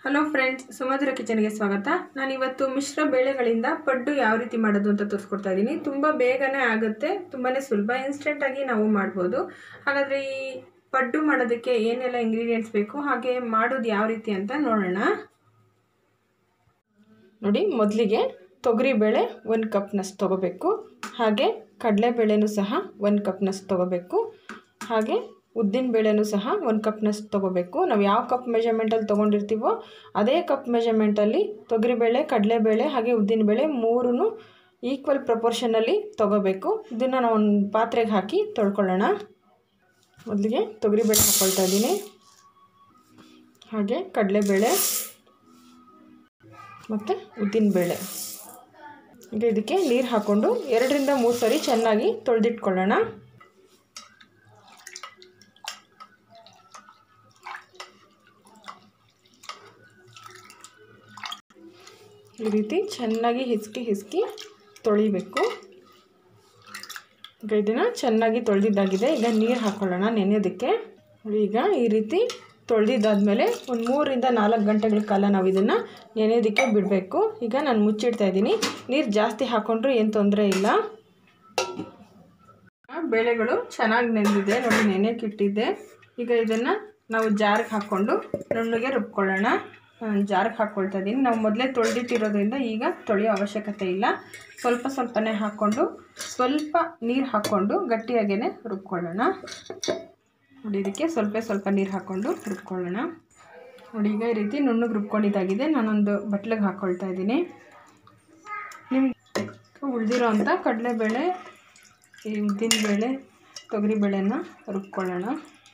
Hello friends ಸುಮಧುರ ಕಿಚನ್ಗೆ ಸ್ವಾಗತ ನಾನು ಇವತ್ತು ಮಿಶ್ರ ಬೇಳೆಗಳಿಂದ ಪಡ್ಡು ಯಾವ ರೀತಿ ಮಾಡೋದು ಅಂತ ತೋರಿಸ್ಕೊಡ್ತಾ ಇದ್ದೀನಿ ತುಂಬ ಬೇಗನೆ ಆಗುತ್ತೆ ತುಂಬಾ ಸುಲಭ ಇನ್ಸ್ಟೆಂಟಾಗಿ ನಾವು ಮಾಡ್ಬೋದು ಹಾಗಾದರೆ ಈ ಪಡ್ಡು ಮಾಡೋದಕ್ಕೆ ಏನೆಲ್ಲ ಇಂಗ್ರೀಡಿಯೆಂಟ್ಸ್ ಬೇಕು ಹಾಗೆ ಮಾಡೋದು ಯಾವ ರೀತಿ ಅಂತ ನೋಡೋಣ ನೋಡಿ ಮೊದಲಿಗೆ ತೊಗರಿಬೇಳೆ ಒಂದು ಕಪ್ನಷ್ಟು ತೊಗೋಬೇಕು ಹಾಗೆ ಕಡಲೆಬೇಳೆನೂ ಸಹ ಒಂದು ಕಪ್ನಷ್ಟು ತೊಗೋಬೇಕು ಹಾಗೆ ಉದ್ದಿನ ಬೇಳೆನೂ ಸಹ ಒಂದು ಕಪ್ನಷ್ಟು ತೊಗೋಬೇಕು ನಾವು ಯಾವ ಕಪ್ ಮೆಜರ್ಮೆಂಟಲ್ಲಿ ತೊಗೊಂಡಿರ್ತೀವೋ ಅದೇ ಕಪ್ ಮೆಜರ್ಮೆಂಟಲ್ಲಿ ತೊಗರಿಬೇಳೆ ಕಡಲೆಬೇಳೆ ಹಾಗೆ ಉದ್ದಿನಬೇಳೆ ಮೂರೂ ಈಕ್ವಲ್ ಪ್ರಪೋರ್ಷನಲ್ಲಿ ತೊಗೋಬೇಕು ಇದನ್ನು ನಾವು ಒಂದು ಪಾತ್ರೆಗೆ ಹಾಕಿ ತೊಳ್ಕೊಳ್ಳೋಣ ಮೊದಲಿಗೆ ತೊಗರಿಬೇಳೆ ಹಾಕ್ಕೊಳ್ತಾ ಇದ್ದೀನಿ ಹಾಗೆ ಕಡಲೆಬೇಳೆ ಮತ್ತು ಉದ್ದಿನಬೇಳೆ ಈಗ ಇದಕ್ಕೆ ನೀರು ಹಾಕ್ಕೊಂಡು ಎರಡರಿಂದ ಮೂರು ಸರಿ ಚೆನ್ನಾಗಿ ತೊಳೆದಿಟ್ಕೊಳ್ಳೋಣ ಈ ರೀತಿ ಚೆನ್ನಾಗಿ ಹಿಸ್ಕಿ ಹಿಸ್ಕಿ ತೊಳಿಬೇಕು ಈಗ ಇದನ್ನು ಚೆನ್ನಾಗಿ ತೊಳೆದಿದ್ದಾಗಿದೆ ಈಗ ನೀರು ಹಾಕ್ಕೊಳ್ಳೋಣ ನೆನೆಯೋದಕ್ಕೆ ಈಗ ಈ ರೀತಿ ತೊಳೆದಿದ್ದಾದಮೇಲೆ ಒಂದು ಮೂರರಿಂದ ನಾಲ್ಕು ಗಂಟೆಗಳ ಕಾಲ ನಾವು ಇದನ್ನು ನೆನೆಯೋದಕ್ಕೆ ಬಿಡಬೇಕು ಈಗ ನಾನು ಮುಚ್ಚಿಡ್ತಾ ಇದ್ದೀನಿ ನೀರು ಜಾಸ್ತಿ ಹಾಕ್ಕೊಂಡ್ರೂ ಏನು ತೊಂದರೆ ಇಲ್ಲ ಬೇಳೆಗಳು ಚೆನ್ನಾಗಿ ನೆನೆದಿದೆ ನೋಡಿ ನೆನೆಯೋಕೆ ಇಟ್ಟಿದ್ದೆ ಈಗ ಇದನ್ನು ನಾವು ಜಾರಿಗೆ ಹಾಕ್ಕೊಂಡು ನುಣ್ಣಗೆ ರುಬ್ಕೊಳ್ಳೋಣ ಜಾರಿಗೆ ಹಾಕ್ಕೊಳ್ತಾ ಇದ್ದೀನಿ ನಾವು ಮೊದಲೇ ತೊಳೆದಿಟ್ಟಿರೋದ್ರಿಂದ ಈಗ ತೊಳೆಯೋ ಅವಶ್ಯಕತೆ ಇಲ್ಲ ಸ್ವಲ್ಪ ಸ್ವಲ್ಪನೇ ಹಾಕ್ಕೊಂಡು ಸ್ವಲ್ಪ ನೀರು ಹಾಕ್ಕೊಂಡು ಗಟ್ಟಿಯಾಗೇ ರುಬ್ಕೊಳ್ಳೋಣ ನೋಡಿ ಇದಕ್ಕೆ ಸ್ವಲ್ಪ ಸ್ವಲ್ಪ ನೀರು ಹಾಕ್ಕೊಂಡು ರುಬ್ಕೊಳ್ಳೋಣ ನೋಡಿ ಈಗ ಈ ರೀತಿ ನುಣ್ಣಗೆ ರುಬ್ಕೊಂಡಿದ್ದಾಗಿದೆ ನಾನೊಂದು ಬಟ್ಲಿಗೆ ಹಾಕ್ಕೊಳ್ತಾ ಇದ್ದೀನಿ ನಿಮ್ಗೆ ಉಳಿದಿರೋ ಅಂಥ ಕಡಲೆಬೇಳೆ ಈ ಉದ್ದಿನಬೇಳೆ ತೊಗರಿಬೇಳೆನ ರುಬ್ಕೊಳ್ಳೋಣ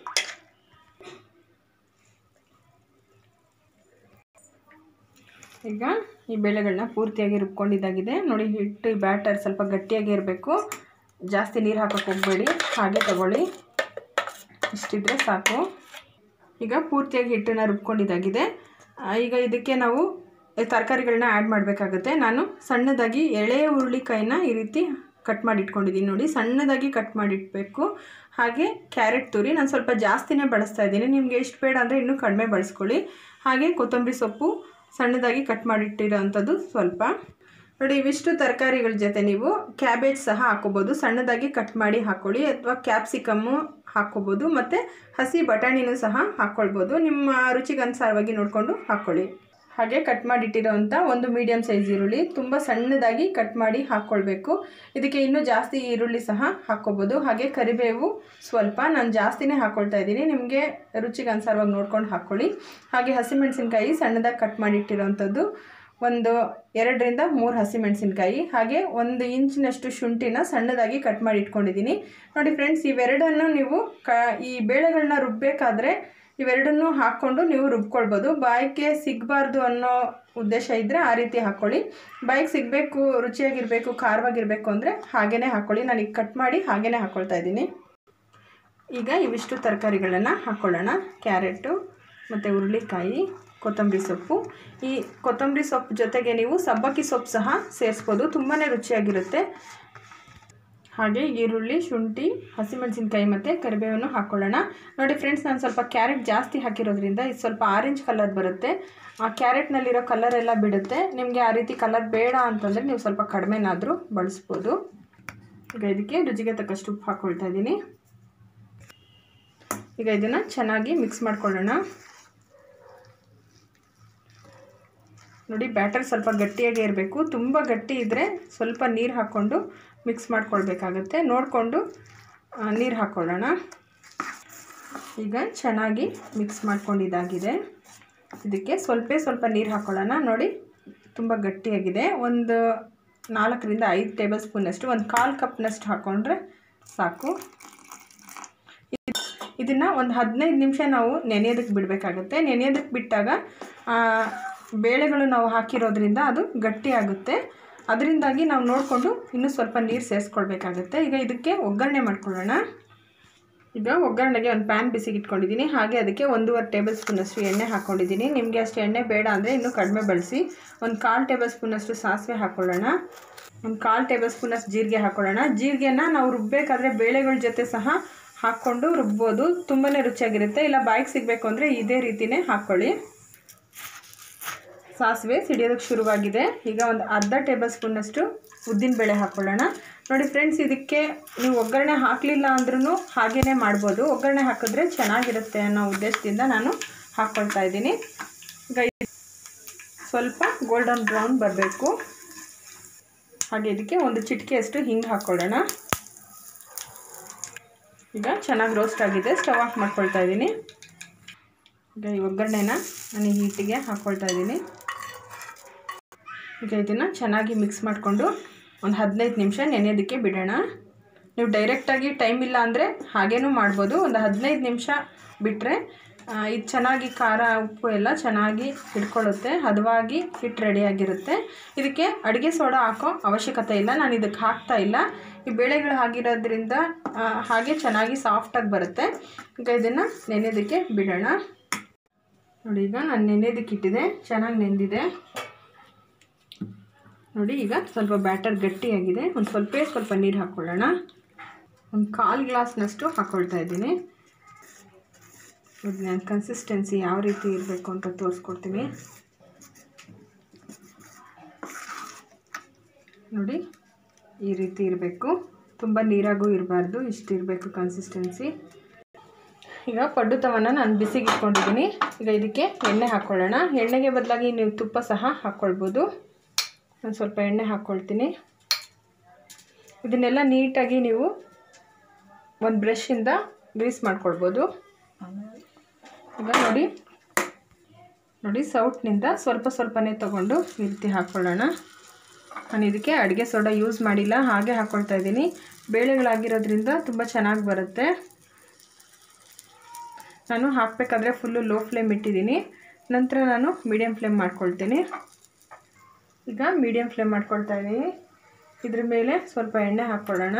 ಈಗ ಈ ಬೇಳೆಗಳನ್ನ ಪೂರ್ತಿಯಾಗಿ ರುಬ್ಕೊಂಡಿದ್ದಾಗಿದೆ ನೋಡಿ ಹಿಟ್ಟು ಬ್ಯಾಟರ್ ಸ್ವಲ್ಪ ಗಟ್ಟಿಯಾಗಿ ಇರಬೇಕು ಜಾಸ್ತಿ ನೀರು ಹಾಕೋಕ್ಕೆ ಹೋಗಬೇಡಿ ಹಾಗೆ ತಗೊಳ್ಳಿ ಇಷ್ಟಿದ್ರೆ ಸಾಕು ಈಗ ಪೂರ್ತಿಯಾಗಿ ಹಿಟ್ಟನ್ನು ರುಬ್ಕೊಂಡಿದ್ದಾಗಿದೆ ಈಗ ಇದಕ್ಕೆ ನಾವು ತರಕಾರಿಗಳನ್ನ ಆ್ಯಡ್ ಮಾಡಬೇಕಾಗುತ್ತೆ ನಾನು ಸಣ್ಣದಾಗಿ ಎಳೆ ಹುರುಳಿಕಾಯಿನ ಈ ರೀತಿ ಕಟ್ ಮಾಡಿ ಇಟ್ಕೊಂಡಿದ್ದೀನಿ ನೋಡಿ ಸಣ್ಣದಾಗಿ ಕಟ್ ಮಾಡಿಟ್ಬೇಕು ಹಾಗೆ ಕ್ಯಾರೆಟ್ ತುರಿ ನಾನು ಸ್ವಲ್ಪ ಜಾಸ್ತಿನೇ ಬಳಸ್ತಾ ಇದ್ದೀನಿ ನಿಮಗೆ ಎಷ್ಟು ಬೇಡ ಅಂದರೆ ಇನ್ನೂ ಕಡಿಮೆ ಬಳಸ್ಕೊಳ್ಳಿ ಹಾಗೆ ಕೊತ್ತಂಬರಿ ಸೊಪ್ಪು ಸಣ್ಣದಾಗಿ ಕಟ್ ಮಾಡಿಟ್ಟಿರೋ ಅಂಥದ್ದು ಸ್ವಲ್ಪ ನೋಡಿ ಇವಿಷ್ಟು ತರಕಾರಿಗಳ ಜೊತೆ ನೀವು ಕ್ಯಾಬೇಜ್ ಸಹ ಹಾಕೋಬೋದು ಸಣ್ಣದಾಗಿ ಕಟ್ ಮಾಡಿ ಹಾಕ್ಕೊಳ್ಳಿ ಅಥವಾ ಕ್ಯಾಪ್ಸಿಕಮ್ಮು ಹಾಕ್ಕೋಬೋದು ಮತ್ತು ಹಸಿ ಬಟಾಣಿನೂ ಸಹ ಹಾಕ್ಕೊಳ್ಬೋದು ನಿಮ್ಮ ರುಚಿಗೆ ಅನುಸಾರವಾಗಿ ನೋಡಿಕೊಂಡು ಹಾಕ್ಕೊಳ್ಳಿ ಹಾಗೆ ಕಟ್ ಮಾಡಿಟ್ಟಿರೋವಂಥ ಒಂದು ಮೀಡಿಯಮ್ ಸೈಜ್ ಈರುಳ್ಳಿ ತುಂಬ ಸಣ್ಣದಾಗಿ ಕಟ್ ಮಾಡಿ ಹಾಕ್ಕೊಳ್ಬೇಕು ಇದಕ್ಕೆ ಇನ್ನೂ ಜಾಸ್ತಿ ಈರುಳ್ಳಿ ಸಹ ಹಾಕ್ಕೋಬೋದು ಹಾಗೆ ಕರಿಬೇವು ಸ್ವಲ್ಪ ನಾನು ಜಾಸ್ತಿನೇ ಹಾಕ್ಕೊಳ್ತಾ ಇದ್ದೀನಿ ನಿಮಗೆ ರುಚಿಗೆ ಅನುಸಾರವಾಗಿ ನೋಡ್ಕೊಂಡು ಹಾಕ್ಕೊಳ್ಳಿ ಹಾಗೆ ಹಸಿಮೆಣಸಿನ್ಕಾಯಿ ಸಣ್ಣದಾಗಿ ಕಟ್ ಮಾಡಿಟ್ಟಿರೋವಂಥದ್ದು ಒಂದು ಎರಡರಿಂದ ಮೂರು ಹಸಿಮೆಣಸಿನ್ಕಾಯಿ ಹಾಗೆ ಒಂದು ಇಂಚಿನಷ್ಟು ಶುಂಠಿನ ಸಣ್ಣದಾಗಿ ಕಟ್ ಮಾಡಿ ಇಟ್ಕೊಂಡಿದ್ದೀನಿ ನೋಡಿ ಫ್ರೆಂಡ್ಸ್ ಇವೆರಡನ್ನು ನೀವು ಕ ಈ ಬೇಳೆಗಳನ್ನ ರುಬ್ಬಬೇಕಾದ್ರೆ ಇವೆರಡನ್ನೂ ಹಾಕ್ಕೊಂಡು ನೀವು ರುಬ್ಕೊಳ್ಬೋದು ಬಾಯಿಗೆ ಸಿಗಬಾರ್ದು ಅನ್ನೋ ಉದ್ದೇಶ ಇದ್ದರೆ ಆ ರೀತಿ ಹಾಕ್ಕೊಳ್ಳಿ ಬಾಯಿಗೆ ಸಿಗಬೇಕು ರುಚಿಯಾಗಿರಬೇಕು ಖಾರವಾಗಿರಬೇಕು ಅಂದರೆ ಹಾಗೇ ಹಾಕ್ಕೊಳ್ಳಿ ನಾನು ಈಗ ಕಟ್ ಮಾಡಿ ಹಾಗೇ ಹಾಕ್ಕೊಳ್ತಾ ಇದ್ದೀನಿ ಈಗ ಇವಿಷ್ಟು ತರಕಾರಿಗಳನ್ನು ಹಾಕ್ಕೊಳ್ಳೋಣ ಕ್ಯಾರೆಟು ಮತ್ತು ಹುರುಳಿಕಾಯಿ ಕೊತ್ತಂಬರಿ ಸೊಪ್ಪು ಈ ಕೊತ್ತಂಬರಿ ಸೊಪ್ಪು ಜೊತೆಗೆ ನೀವು ಸಬ್ಬಕ್ಕಿ ಸೊಪ್ಪು ಸಹ ಸೇರಿಸ್ಬೋದು ತುಂಬಾ ರುಚಿಯಾಗಿರುತ್ತೆ ಹಾಗೆ ಈರುಳ್ಳಿ ಶುಂಠಿ ಹಸಿಮೆಣಸಿನ್ಕಾಯಿ ಮತ್ತು ಕರಿಬೇವನ್ನು ಹಾಕ್ಕೊಳ್ಳೋಣ ನೋಡಿ ಫ್ರೆಂಡ್ಸ್ ನಾನು ಸ್ವಲ್ಪ ಕ್ಯಾರೆಟ್ ಜಾಸ್ತಿ ಹಾಕಿರೋದ್ರಿಂದ ಇದು ಸ್ವಲ್ಪ ಆರೆಂಜ್ ಕಲರ್ ಬರುತ್ತೆ ಆ ಕ್ಯಾರೆಟ್ನಲ್ಲಿರೋ ಕಲರ್ ಎಲ್ಲ ಬಿಡುತ್ತೆ ನಿಮಗೆ ಆ ರೀತಿ ಕಲರ್ ಬೇಡ ಅಂತಂದರೆ ನೀವು ಸ್ವಲ್ಪ ಕಡಿಮೆನಾದರೂ ಬಳಸ್ಬೋದು ಈಗ ಇದಕ್ಕೆ ರುಚಿಗೆ ತಕ್ಕಷ್ಟು ಉಪ್ಪು ಹಾಕ್ಕೊಳ್ತಾ ಇದ್ದೀನಿ ಈಗ ಇದನ್ನು ಚೆನ್ನಾಗಿ ಮಿಕ್ಸ್ ಮಾಡ್ಕೊಳ್ಳೋಣ ನೋಡಿ ಬ್ಯಾಟರ್ ಸ್ವಲ್ಪ ಗಟ್ಟಿಯಾಗೇ ಇರಬೇಕು ತುಂಬ ಗಟ್ಟಿ ಇದ್ದರೆ ಸ್ವಲ್ಪ ನೀರು ಹಾಕ್ಕೊಂಡು ಮಿಕ್ಸ್ ಮಾಡ್ಕೊಳ್ಬೇಕಾಗತ್ತೆ ನೋಡಿಕೊಂಡು ನೀರು ಹಾಕ್ಕೊಳ್ಳೋಣ ಈಗ ಚೆನ್ನಾಗಿ ಮಿಕ್ಸ್ ಮಾಡ್ಕೊಂಡಿದ್ದಾಗಿದೆ ಇದಕ್ಕೆ ಸ್ವಲ್ಪ ಸ್ವಲ್ಪ ನೀರು ಹಾಕ್ಕೊಳ್ಳೋಣ ನೋಡಿ ತುಂಬ ಗಟ್ಟಿಯಾಗಿದೆ ಒಂದು ನಾಲ್ಕರಿಂದ ಐದು ಟೇಬಲ್ ಸ್ಪೂನಷ್ಟು ಒಂದು ಕಾಲು ಕಪ್ನಷ್ಟು ಹಾಕ್ಕೊಂಡ್ರೆ ಸಾಕು ಇದನ್ನು ಒಂದು ಹದಿನೈದು ನಿಮಿಷ ನಾವು ನೆನೆಯೋದಕ್ಕೆ ಬಿಡಬೇಕಾಗುತ್ತೆ ನೆನೆಯೋದಕ್ಕೆ ಬಿಟ್ಟಾಗ ಬೇಳೆಗಳು ನಾವು ಹಾಕಿರೋದ್ರಿಂದ ಅದು ಗಟ್ಟಿ ಆಗುತ್ತೆ ಅದರಿಂದಾಗಿ ನಾವು ನೋಡಿಕೊಂಡು ಇನ್ನೂ ಸ್ವಲ್ಪ ನೀರು ಸೇರಿಸ್ಕೊಳ್ಬೇಕಾಗುತ್ತೆ ಈಗ ಇದಕ್ಕೆ ಒಗ್ಗರಣೆ ಮಾಡ್ಕೊಳ್ಳೋಣ ಈಗ ಒಗ್ಗರಣೆಗೆ ಒಂದು ಪ್ಯಾನ್ ಬಿಸಿಗೆ ಇಟ್ಕೊಂಡಿದ್ದೀನಿ ಹಾಗೆ ಅದಕ್ಕೆ ಒಂದೂವರೆ ಟೇಬಲ್ ಸ್ಪೂನಷ್ಟು ಎಣ್ಣೆ ಹಾಕ್ಕೊಂಡಿದ್ದೀನಿ ನಿಮಗೆ ಅಷ್ಟು ಎಣ್ಣೆ ಬೇಡ ಅಂದರೆ ಇನ್ನೂ ಕಡಿಮೆ ಬಳಸಿ ಒಂದು ಕಾಲು ಟೇಬಲ್ ಸ್ಪೂನಷ್ಟು ಸಾಸಿವೆ ಹಾಕ್ಕೊಳ್ಳೋಣ ಒಂದು ಕಾಲು ಟೇಬಲ್ ಸ್ಪೂನಷ್ಟು ಜೀರಿಗೆ ಹಾಕ್ಕೊಳ್ಳೋಣ ಜೀರಿಗೆನ ನಾವು ರುಬ್ಬಬೇಕಾದ್ರೆ ಬೇಳೆಗಳ ಜೊತೆ ಸಹ ಹಾಕ್ಕೊಂಡು ರುಬ್ಬೋದು ತುಂಬಾ ರುಚಿಯಾಗಿರುತ್ತೆ ಇಲ್ಲ ಬಾಯಿಗೆ ಸಿಗಬೇಕು ಅಂದರೆ ಇದೇ ರೀತಿಯೇ ಹಾಕ್ಕೊಳ್ಳಿ ಸಾಸಿವೆ ಸಿಡಿಯೋದಕ್ಕೆ ಶುರುವಾಗಿದೆ ಈಗ ಒಂದು ಅರ್ಧ ಟೇಬಲ್ ಸ್ಪೂನಷ್ಟು ಉದ್ದಿನಬೇಳೆ ಹಾಕ್ಕೊಳ್ಳೋಣ ನೋಡಿ ಫ್ರೆಂಡ್ಸ್ ಇದಕ್ಕೆ ನೀವು ಒಗ್ಗರಣೆ ಹಾಕಲಿಲ್ಲ ಅಂದ್ರೂ ಹಾಗೇ ಮಾಡ್ಬೋದು ಒಗ್ಗರಣೆ ಹಾಕಿದ್ರೆ ಚೆನ್ನಾಗಿರುತ್ತೆ ಅನ್ನೋ ಉದ್ದೇಶದಿಂದ ನಾನು ಹಾಕ್ಕೊಳ್ತಾ ಇದ್ದೀನಿ ಈಗ ಇದು ಸ್ವಲ್ಪ ಗೋಲ್ಡನ್ ಬ್ರೌನ್ ಬರಬೇಕು ಹಾಗೆ ಇದಕ್ಕೆ ಒಂದು ಚಿಟಿಕೆಯಷ್ಟು ಹಿಂಗೆ ಹಾಕ್ಕೊಳ್ಳೋಣ ಈಗ ಚೆನ್ನಾಗಿ ರೋಸ್ಟ್ ಆಗಿದೆ ಸ್ಟವ್ ಆಫ್ ಮಾಡ್ಕೊಳ್ತಾ ಇದ್ದೀನಿ ಈಗ ಈ ಒಗ್ಗರಣೆನ ನಾನು ಈ ಹಿಟ್ಟಿಗೆ ಹಾಕ್ಕೊಳ್ತಾ ಇದ್ದೀನಿ ಈಗ ಇದನ್ನು ಚೆನ್ನಾಗಿ ಮಿಕ್ಸ್ ಮಾಡಿಕೊಂಡು ಒಂದು ಹದಿನೈದು ನಿಮಿಷ ನೆನೆಯೋದಕ್ಕೆ ಬಿಡೋಣ ನೀವು ಡೈರೆಕ್ಟಾಗಿ ಟೈಮ್ ಇಲ್ಲ ಅಂದರೆ ಹಾಗೇನೂ ಮಾಡ್ಬೋದು ಒಂದು ಹದಿನೈದು ನಿಮಿಷ ಬಿಟ್ಟರೆ ಇದು ಚೆನ್ನಾಗಿ ಖಾರ ಉಪ್ಪು ಎಲ್ಲ ಚೆನ್ನಾಗಿ ಹಿಡ್ಕೊಳ್ಳುತ್ತೆ ಹದವಾಗಿ ಹಿಟ್ಟು ರೆಡಿಯಾಗಿರುತ್ತೆ ಇದಕ್ಕೆ ಅಡುಗೆ ಸೋಡಾ ಹಾಕೋ ಅವಶ್ಯಕತೆ ಇಲ್ಲ ನಾನು ಇದಕ್ಕೆ ಹಾಕ್ತಾ ಇಲ್ಲ ಈ ಬೇಳೆಗಳು ಹಾಗಿರೋದ್ರಿಂದ ಆ, ಹಾಗೆ ಚೆನ್ನಾಗಿ ಸಾಫ್ಟಾಗಿ ಬರುತ್ತೆ ಈಗ ಇದನ್ನು ನೆನೆಯೋದಕ್ಕೆ ಬಿಡೋಣ ನೋಡಿ ಈಗ ನಾನು ನೆನೆಯೋದಕ್ಕೆ ಇಟ್ಟಿದೆ ಚೆನ್ನಾಗಿ ನೆಂದಿದೆ ನೋಡಿ ಈಗ ಸ್ವಲ್ಪ ಬ್ಯಾಟರ್ ಗಟ್ಟಿಯಾಗಿದೆ ಒಂದು ಸ್ವಲ್ಪ ಸ್ವಲ್ಪ ನೀರು ಹಾಕ್ಕೊಳ್ಳೋಣ ಒಂದು ಕಾಲು ಗ್ಲಾಸ್ನಷ್ಟು ಹಾಕ್ಕೊಳ್ತಾ ಇದ್ದೀನಿ ಇದು ನಾನು ಕನ್ಸಿಸ್ಟೆನ್ಸಿ ಯಾವ ರೀತಿ ಇರಬೇಕು ಅಂತ ತೋರಿಸ್ಕೊಡ್ತೀನಿ ನೋಡಿ ಈ ರೀತಿ ಇರಬೇಕು ತುಂಬ ನೀರಾಗೂ ಇರಬಾರ್ದು ಇಷ್ಟು ಇರಬೇಕು ಕನ್ಸಿಸ್ಟೆನ್ಸಿ ಈಗ ಪಡ್ಡು ತವನ ನಾನು ಬಿಸಿಗೆ ಇಟ್ಕೊಂಡಿದ್ದೀನಿ ಈಗ ಇದಕ್ಕೆ ಎಣ್ಣೆ ಹಾಕ್ಕೊಳ್ಳೋಣ ಎಣ್ಣೆಗೆ ಬದಲಾಗಿ ನೀವು ತುಪ್ಪ ಸಹ ಹಾಕ್ಕೊಳ್ಬೋದು ನಾನು ಸ್ವಲ್ಪ ಎಣ್ಣೆ ಹಾಕ್ಕೊಳ್ತೀನಿ ಇದನ್ನೆಲ್ಲ ನೀಟಾಗಿ ನೀವು ಒಂದು ಬ್ರಷಿಂದ ಗ್ರೀಸ್ ಮಾಡ್ಕೊಳ್ಬೋದು ಈಗ ನೋಡಿ ನೋಡಿ ಸೌಟ್ನಿಂದ ಸ್ವಲ್ಪ ಸ್ವಲ್ಪನೇ ತೊಗೊಂಡು ಈ ರೀತಿ ಹಾಕ್ಕೊಳ್ಳೋಣ ನಾನು ಇದಕ್ಕೆ ಅಡುಗೆ ಸೋಡಾ ಯೂಸ್ ಮಾಡಿಲ್ಲ ಹಾಗೆ ಹಾಕ್ಕೊಳ್ತಾ ಇದ್ದೀನಿ ಬೇಳೆಗಳಾಗಿರೋದ್ರಿಂದ ತುಂಬ ಚೆನ್ನಾಗಿ ಬರುತ್ತೆ ನಾನು ಹಾಕಬೇಕಾದ್ರೆ ಫುಲ್ಲು ಲೋ ಫ್ಲೇಮ್ ಇಟ್ಟಿದ್ದೀನಿ ನಂತರ ನಾನು ಮೀಡಿಯಮ್ ಫ್ಲೇಮ್ ಮಾಡ್ಕೊಳ್ತೀನಿ ಈಗ ಮೀಡಿಯಮ್ ಫ್ಲೇಮ್ ಮಾಡ್ಕೊಳ್ತಾ ಇದ್ದೀನಿ ಇದ್ರ ಮೇಲೆ ಸ್ವಲ್ಪ ಎಣ್ಣೆ ಹಾಕ್ಕೊಳ್ಳೋಣ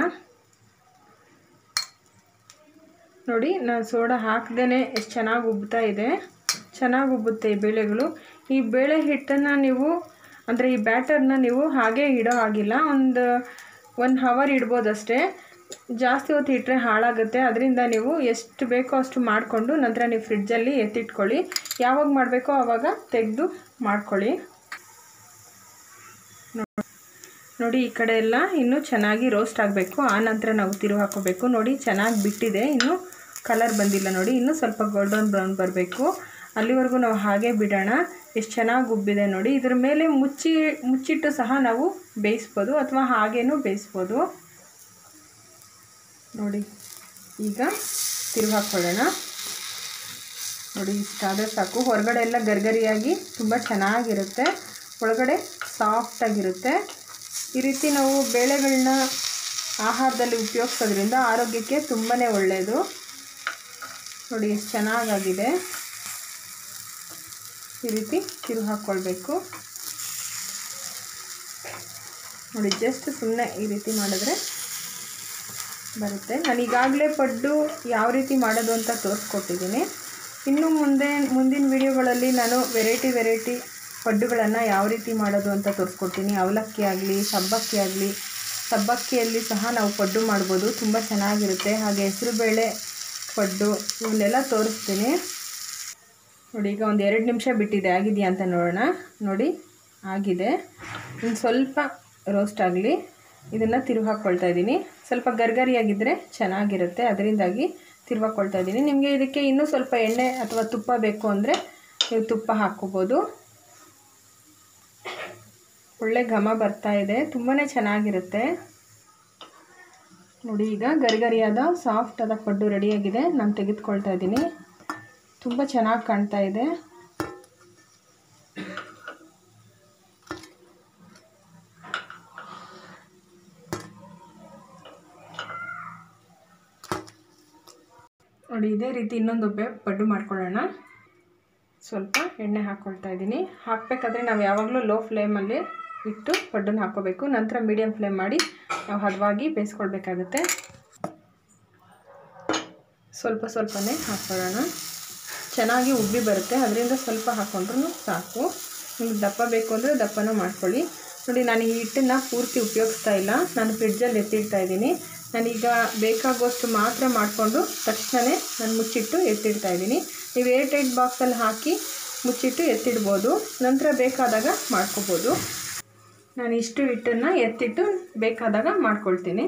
ನೋಡಿ ನಾನು ಸೋಡಾ ಹಾಕ್ದೇ ಎಷ್ಟು ಚೆನ್ನಾಗಿ ಉಬ್ತಾ ಇದೆ ಚೆನ್ನಾಗಿ ಉಬ್ಬುತ್ತೆ ಈ ಬೇಳೆಗಳು ಈ ಬೇಳೆ ಹಿಟ್ಟನ್ನು ನೀವು ಅಂದರೆ ಈ ಬ್ಯಾಟರ್ನ ನೀವು ಹಾಗೆ ಇಡೋ ಹಾಗಿಲ್ಲ ಒಂದು ಒನ್ ಹವರ್ ಇಡ್ಬೋದಷ್ಟೇ ಜಾಸ್ತಿ ಹೊತ್ತು ಇಟ್ಟರೆ ಹಾಳಾಗುತ್ತೆ ಅದರಿಂದ ನೀವು ಎಷ್ಟು ಬೇಕೋ ಅಷ್ಟು ಮಾಡಿಕೊಂಡು ನಂತರ ನೀವು ಫ್ರಿಡ್ಜಲ್ಲಿ ಎತ್ತಿಟ್ಕೊಳ್ಳಿ ಯಾವಾಗ ಮಾಡಬೇಕೋ ಆವಾಗ ತೆಗೆದು ಮಾಡ್ಕೊಳ್ಳಿ ನೋಡಿ ಈ ಕಡೆ ಎಲ್ಲ ಇನ್ನೂ ಚೆನ್ನಾಗಿ ರೋಸ್ಟ್ ಆಗಬೇಕು ಆ ನಂತರ ನಾವು ತಿರುವು ಹಾಕೋಬೇಕು ನೋಡಿ ಚೆನ್ನಾಗಿ ಬಿಟ್ಟಿದೆ ಇನ್ನು ಕಲರ್ ಬಂದಿಲ್ಲ ನೋಡಿ ಇನ್ನೂ ಸ್ವಲ್ಪ ಗೋಲ್ಡನ್ ಬ್ರೌನ್ ಬರಬೇಕು ಅಲ್ಲಿವರೆಗೂ ನಾವು ಹಾಗೆ ಬಿಡೋಣ ಎಷ್ಟು ಚೆನ್ನಾಗಿ ಉಬ್ಬಿದೆ ನೋಡಿ ಇದ್ರ ಮೇಲೆ ಮುಚ್ಚಿ ಮುಚ್ಚಿಟ್ಟು ಸಹ ನಾವು ಬೇಯಿಸ್ಬೋದು ಅಥವಾ ಹಾಗೇನೂ ಬೇಯಿಸ್ಬೋದು ನೋಡಿ ಈಗ ತಿರುವು ಹಾಕ್ಕೊಳ್ಳೋಣ ನೋಡಿ ಇಷ್ಟಾದರೆ ಸಾಕು ಹೊರಗಡೆ ಎಲ್ಲ ಗರ್ಗರಿಯಾಗಿ ತುಂಬ ಚೆನ್ನಾಗಿರುತ್ತೆ ಒಳಗಡೆ ಸಾಫ್ಟಾಗಿರುತ್ತೆ ಈ ರೀತಿ ನಾವು ಬೇಳೆಗಳನ್ನ ಆಹಾರದಲ್ಲಿ ಉಪಯೋಗಿಸೋದ್ರಿಂದ ಆರೋಗ್ಯಕ್ಕೆ ತುಂಬಾ ಒಳ್ಳೆಯದು ನೋಡಿ ಎಷ್ಟು ಚೆನ್ನಾಗಾಗಿದೆ ಈ ರೀತಿ ತಿರು ಹಾಕ್ಕೊಳ್ಬೇಕು ನೋಡಿ ಜಸ್ಟ್ ಸುಮ್ಮನೆ ಈ ರೀತಿ ಮಾಡಿದ್ರೆ ಬರುತ್ತೆ ನಾನು ಈಗಾಗಲೇ ಪಡ್ಡು ಯಾವ ರೀತಿ ಮಾಡೋದು ಅಂತ ತೋರಿಸ್ಕೊಟ್ಟಿದ್ದೀನಿ ಇನ್ನು ಮುಂದೆ ಮುಂದಿನ ವಿಡಿಯೋಗಳಲ್ಲಿ ನಾನು ವೆರೈಟಿ ವೆರೈಟಿ ಪಡ್ಡುಗಳನ್ನು ಯಾವ ರೀತಿ ಮಾಡೋದು ಅಂತ ತೋರಿಸ್ಕೊಡ್ತೀನಿ ಅವಲಕ್ಕಿ ಆಗಲಿ ಸಬ್ಬಕ್ಕಿ ಆಗಲಿ ಸಬ್ಬಕ್ಕಿಯಲ್ಲಿ ಸಹ ನಾವು ಪಡ್ಡು ಮಾಡ್ಬೋದು ತುಂಬ ಚೆನ್ನಾಗಿರುತ್ತೆ ಹಾಗೆ ಹೆಸರುಬೇಳೆ ಪಡ್ಡು ಇವನ್ನೆಲ್ಲ ತೋರಿಸ್ತೀನಿ ನೋಡಿ ಈಗ ಒಂದು ಎರಡು ನಿಮಿಷ ಬಿಟ್ಟಿದೆ ಆಗಿದೆಯಾ ಅಂತ ನೋಡೋಣ ನೋಡಿ ಆಗಿದೆ ಇನ್ನು ಸ್ವಲ್ಪ ರೋಸ್ಟ್ ಆಗಲಿ ಇದನ್ನು ತಿರುವು ಹಾಕ್ಕೊಳ್ತಾ ಇದ್ದೀನಿ ಸ್ವಲ್ಪ ಗರ್ಗರಿಯಾಗಿದ್ದರೆ ಚೆನ್ನಾಗಿರುತ್ತೆ ಅದರಿಂದಾಗಿ ತಿರುವು ಹಾಕ್ಕೊಳ್ತಾ ಇದ್ದೀನಿ ನಿಮಗೆ ಇದಕ್ಕೆ ಇನ್ನೂ ಸ್ವಲ್ಪ ಎಣ್ಣೆ ಅಥವಾ ತುಪ್ಪ ಬೇಕು ಅಂದರೆ ನೀವು ತುಪ್ಪ ಹಾಕ್ಕೋಬೋದು ಒಳ್ಳೆ ಘಮ ಬರ್ತಾ ಇದೆ ತುಂಬಾ ಚೆನ್ನಾಗಿರುತ್ತೆ ನೋಡಿ ಈಗ ಗರಿಗರಿಯಾದ ಸಾಫ್ಟ್ ಆದ ಪಡ್ಡು ರೆಡಿಯಾಗಿದೆ ನಾನು ತೆಗೆದುಕೊಳ್ತಾ ಇದ್ದೀನಿ ತುಂಬ ಚೆನ್ನಾಗಿ ಕಾಣ್ತಾ ಇದೆ ನೋಡಿ ಇದೇ ರೀತಿ ಇನ್ನೊಂದು ಬೆ ಪಡ್ಡು ಮಾಡ್ಕೊಳ್ಳೋಣ ಸ್ವಲ್ಪ ಎಣ್ಣೆ ಹಾಕ್ಕೊಳ್ತಾ ಇದ್ದೀನಿ ಹಾಕಬೇಕಾದ್ರೆ ನಾವು ಯಾವಾಗಲೂ ಲೋ ಫ್ಲೇಮಲ್ಲಿ ಇಟ್ಟು ಪಡ್ಡನ್ನು ಹಾಕ್ಕೋಬೇಕು ನಂತರ ಮೀಡಿಯಮ್ ಫ್ಲೇಮ್ ಮಾಡಿ ನಾವು ಹದವಾಗಿ ಬೇಯಿಸ್ಕೊಳ್ಬೇಕಾಗುತ್ತೆ ಸ್ವಲ್ಪ ಸ್ವಲ್ಪನೇ ಹಾಕ್ಕೊಳ್ಳೋಣ ಚೆನ್ನಾಗಿ ಉಬ್ಬಿ ಬರುತ್ತೆ ಅದರಿಂದ ಸ್ವಲ್ಪ ಹಾಕ್ಕೊಂಡ್ರೂ ಸಾಕು ನಿಮ್ಗೆ ದಪ್ಪ ಬೇಕು ಅಂದರೆ ದಪ್ಪನೂ ಮಾಡ್ಕೊಳ್ಳಿ ನೋಡಿ ನಾನು ಈ ಹಿಟ್ಟನ್ನು ಪೂರ್ತಿ ಉಪಯೋಗಿಸ್ತಾ ಇಲ್ಲ ನಾನು ಫ್ರಿಡ್ಜಲ್ಲಿ ಎತ್ತಿಡ್ತಾ ಇದ್ದೀನಿ ನಾನೀಗ ಬೇಕಾಗುವಷ್ಟು ಮಾತ್ರ ಮಾಡಿಕೊಂಡು ತಕ್ಷಣವೇ ನಾನು ಮುಚ್ಚಿಟ್ಟು ಎತ್ತಿಡ್ತಾ ಇದ್ದೀನಿ ನೀವು ಏರ್ ಟೈಟ್ ಬಾಕ್ಸಲ್ಲಿ ಹಾಕಿ ಮುಚ್ಚಿಟ್ಟು ಎತ್ತಿಡ್ಬೋದು ನಂತರ ಬೇಕಾದಾಗ ಮಾಡ್ಕೋಬೋದು ನಾನು ಇಷ್ಟು ಹಿಟ್ಟನ್ನು ಎತ್ತಿಟ್ಟು ಬೇಕಾದಾಗ ಮಾಡ್ಕೊಳ್ತೀನಿ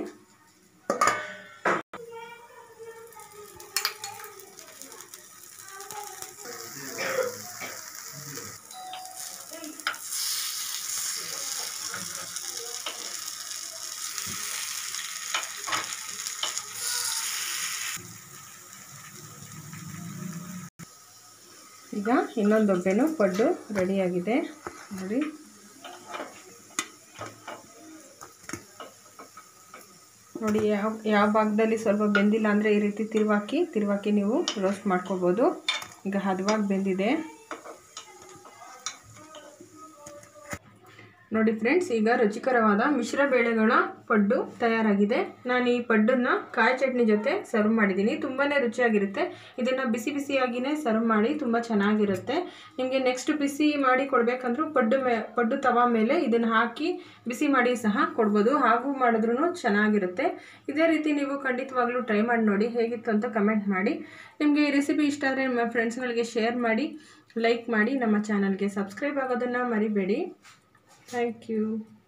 ಈಗ ಇನ್ನೊಂದು ದೊಬ್ಬೆನೂ ಪಡ್ಡು ರೆಡಿಯಾಗಿದೆ ನೋಡಿ ನೋಡಿ ಯಾವ ಯಾವ ಭಾಗದಲ್ಲಿ ಸ್ವಲ್ಪ ಬೆಂದಿಲ್ಲ ಅಂದರೆ ಈ ರೀತಿ ತಿರುವಾಕಿ ತಿರುವಾಕಿ ನೀವು ರೋಸ್ಟ್ ಮಾಡ್ಕೋಬೋದು ಈಗ ಹದವಾಗಿ ಬೆಂದಿದೆ ನೋಡಿ ಫ್ರೆಂಡ್ಸ್ ಈಗ ರುಚಿಕರವಾದ ಮಿಶ್ರ ಬೇಳೆಗಳ ಪಡ್ಡು ತಯಾರಾಗಿದೆ ನಾನು ಈ ಪಡ್ಡನ್ನು ಕಾಯಿ ಚಟ್ನಿ ಜೊತೆ ಸರ್ವ್ ಮಾಡಿದ್ದೀನಿ ತುಂಬಾ ರುಚಿಯಾಗಿರುತ್ತೆ ಇದನ್ನು ಬಿಸಿ ಬಿಸಿಯಾಗಿಯೇ ಸರ್ವ್ ಮಾಡಿ ತುಂಬ ಚೆನ್ನಾಗಿರುತ್ತೆ ನಿಮಗೆ ನೆಕ್ಸ್ಟ್ ಬಿಸಿ ಮಾಡಿ ಕೊಡಬೇಕಂದ್ರೂ ಪಡ್ಡು ಮೇ ಪಡ್ಡು ತವಾ ಮೇಲೆ ಇದನ್ನು ಹಾಕಿ ಬಿಸಿ ಮಾಡಿ ಸಹ ಕೊಡ್ಬೋದು ಹಾಗೂ ಮಾಡಿದ್ರೂ ಚೆನ್ನಾಗಿರುತ್ತೆ ಇದೇ ರೀತಿ ನೀವು ಖಂಡಿತವಾಗ್ಲೂ ಟ್ರೈ ಮಾಡಿ ನೋಡಿ ಹೇಗಿತ್ತು ಅಂತ ಕಮೆಂಟ್ ಮಾಡಿ ನಿಮಗೆ ಈ ರೆಸಿಪಿ ಇಷ್ಟ ಆದರೆ ನಿಮ್ಮ ಫ್ರೆಂಡ್ಸ್ಗಳಿಗೆ ಶೇರ್ ಮಾಡಿ ಲೈಕ್ ಮಾಡಿ ನಮ್ಮ ಚಾನಲ್ಗೆ ಸಬ್ಸ್ಕ್ರೈಬ್ ಆಗೋದನ್ನು ಮರಿಬೇಡಿ Thank you.